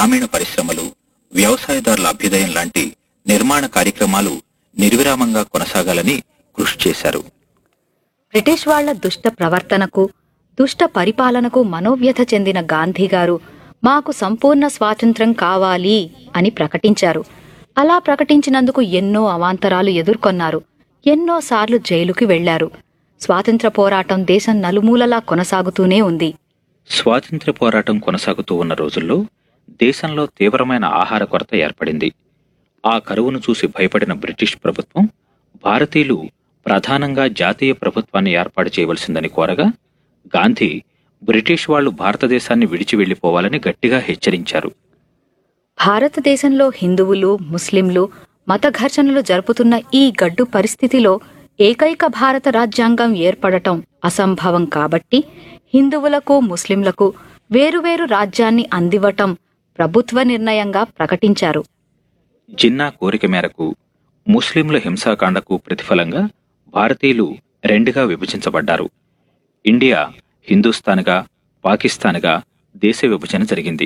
గ్రామీణ పరిశ్రమలు వ్యవసాయదారుల అభ్యుదయం లాంటి నిర్మాణ కార్యక్రమాలు నిర్విరామంగా కొనసాగాలని కృషి చేశారు బ్రిటిష్ వాళ్ల దుష్ట ప్రవర్తనకు దుష్ట పరిపాలనకు మనోవ్యథ చెందిన గాంధీ గారు మాకు సంపూర్ణ స్వాతంత్ర్యం కావాలి అని ప్రకటించారు అలా ప్రకటించినందుకు ఎన్నో అవాంతరాలు ఎదుర్కొన్నారు ఎన్నోసార్లు జైలుకి వెళ్లారు స్వాతంత్ర పోరాటం దేశం నలుమూలలా కొనసాగుతూనే ఉంది స్వాతంత్ర్య పోరాటం కొనసాగుతూ ఉన్న రోజుల్లో దేశంలో తీవ్రమైన ఆహార కొరత ఏర్పడింది ఆ కరువును చూసి భయపడిన బ్రిటిష్ ప్రభుత్వం భారతీయులు ప్రధానంగా జాతీయ ప్రభుత్వాన్ని ఏర్పాటు చేయవలసిందని కోరగా గాంధీ బ్రిటిష్ వాళ్లు భారతదేశాన్ని విడిచి వెళ్లిపోవాలని గట్టిగా హెచ్చరించారు భారతదేశంలో హిందువులు ముస్లింలు మత ఘర్షణలు జరుపుతున్న ఈ గడ్డు పరిస్థితిలో ఏకైక భారత రాజ్యాంగం ఏర్పడటం అసంభవం కాబట్టి హిందువులకు ముస్లింలకు వేరువేరు రాజ్యాన్ని అందివ్వటం ప్రభుత్వ నిర్ణయంగా ప్రకటించారు జిన్నా కోరిక మేరకు ముస్లింల హింసాకాండకు ప్రతిఫలంగా భారతీయులు రెండుగా విభజించబడ్డారు ఇండియా హిందూస్థాన్గా పాకిస్తాన్గా దేశ విభజన జరిగింది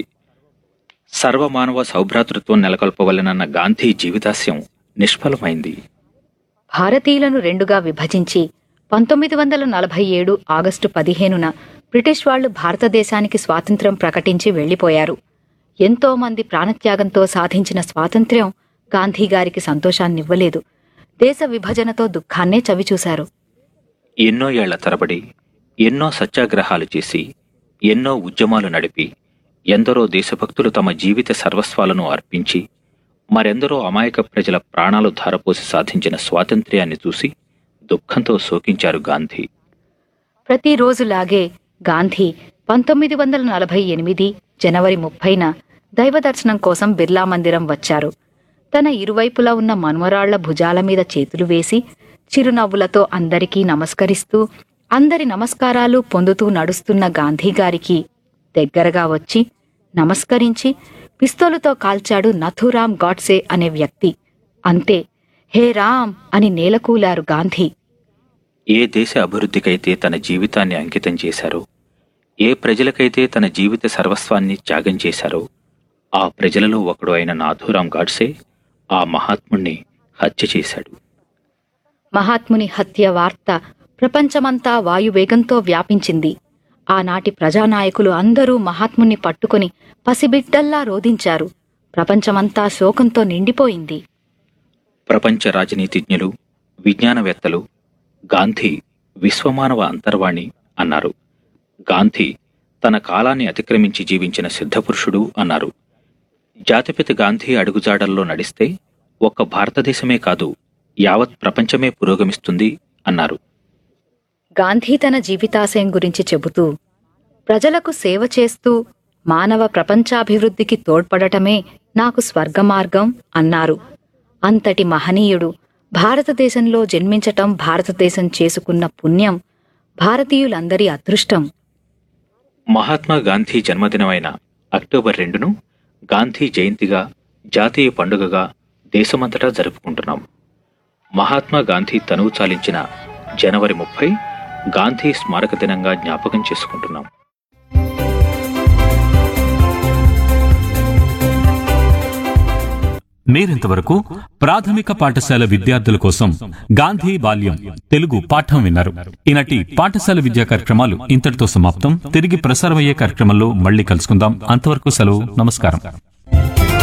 సర్వమానవ సౌభ్రాతృత్వం నెలకొల్పవలెనన్న గాంధీ జీవితాశయం నిష్ఫలమైంది భారతీయులను రెండుగా విభజించి పంతొమ్మిది వందల నలభై ఏడు ఆగస్టు పదిహేనున బ్రిటిష్ వాళ్లు భారతదేశానికి స్వాతంత్ర్యం ప్రకటించి వెళ్లిపోయారు ఎంతో మంది ప్రాణత్యాగంతో సాధించిన స్వాతంత్ర్యం గాంధీ గారికి సంతోషాన్నివ్వలేదు దేశ విభజనతో దుఃఖాన్నే చవిచూశారు ఎన్నో ఏళ్ల తరబడి ఎన్నో సత్యాగ్రహాలు చేసి ఎన్నో ఉద్యమాలు నడిపి ఎందరో దేశభక్తులు తమ జీవిత సర్వస్వాలను అర్పించి మరెందరో అమాయక ప్రజల ప్రాణాలు ధారపోసి సాధించిన స్వాతంత్ర్యాన్ని చూసి దుఃఖంతో శోకించారు గాంధీ ప్రతిరోజులాగే గాంధీ పంతొమ్మిది వందల నలభై ఎనిమిది జనవరి ముప్పైన దైవదర్శనం కోసం బిర్లా మందిరం వచ్చారు తన ఇరువైపులా ఉన్న మనుమరాళ్ల భుజాల మీద చేతులు వేసి చిరునవ్వులతో అందరికీ నమస్కరిస్తూ అందరి నమస్కారాలు పొందుతూ నడుస్తున్న గాంధీ గారికి దగ్గరగా వచ్చి నమస్కరించి పిస్తోలుతో కాల్చాడు నథురామ్ గాడ్సే అనే వ్యక్తి అంతే హే రామ్ అని నేలకూలారు గాంధీ ఏ దేశ అభివృద్ధికైతే తన జీవితాన్ని అంకితం చేశారో ఏ ప్రజలకైతే తన జీవిత సర్వస్వాన్ని త్యాగం చేశారో ఆ ప్రజలలో ఒకడు అయిన నాథూరాం గాడ్సే ఆ మహాత్ముణ్ణి హత్య చేశాడు మహాత్ముని హత్య వార్త ప్రపంచమంతా వాయువేగంతో వ్యాపించింది ఆనాటి ప్రజానాయకులు అందరూ మహాత్ముని పట్టుకుని పసిబిడ్డల్లా రోధించారు ప్రపంచమంతా శోకంతో నిండిపోయింది ప్రపంచ రాజనీతిజ్ఞులు విజ్ఞానవేత్తలు గాంధీ విశ్వమానవ అంతర్వాణి అన్నారు గాంధీ తన కాలాన్ని అతిక్రమించి జీవించిన సిద్ధపురుషుడు అన్నారు జాతిపిత గాంధీ అడుగుజాడల్లో నడిస్తే ఒక్క భారతదేశమే కాదు యావత్ ప్రపంచమే పురోగమిస్తుంది అన్నారు గాంధీ తన జీవితాశయం గురించి చెబుతూ ప్రజలకు సేవ చేస్తూ మానవ ప్రపంచాభివృద్ధికి తోడ్పడటమే నాకు స్వర్గమార్గం అన్నారు అంతటి మహనీయుడు భారతదేశంలో జన్మించటం భారతదేశం చేసుకున్న పుణ్యం భారతీయులందరి అదృష్టం మహాత్మా గాంధీ జన్మదినమైన అక్టోబర్ రెండును గాంధీ జయంతిగా జాతీయ పండుగగా దేశమంతటా జరుపుకుంటున్నాం మహాత్మా గాంధీ తనువు చాలించిన జనవరి ముప్పై గాంధీ స్మారక దినంగా జ్ఞాపకం చేసుకుంటున్నాం మీరింతవరకు ప్రాథమిక పాఠశాల విద్యార్థుల కోసం గాంధీ బాల్యం తెలుగు పాఠం విన్నారు ఈనాటి పాఠశాల విద్యా కార్యక్రమాలు ఇంతటితో సమాప్తం తిరిగి ప్రసారమయ్యే కార్యక్రమంలో మళ్ళీ కలుసుకుందాం అంతవరకు సెలవు నమస్కారం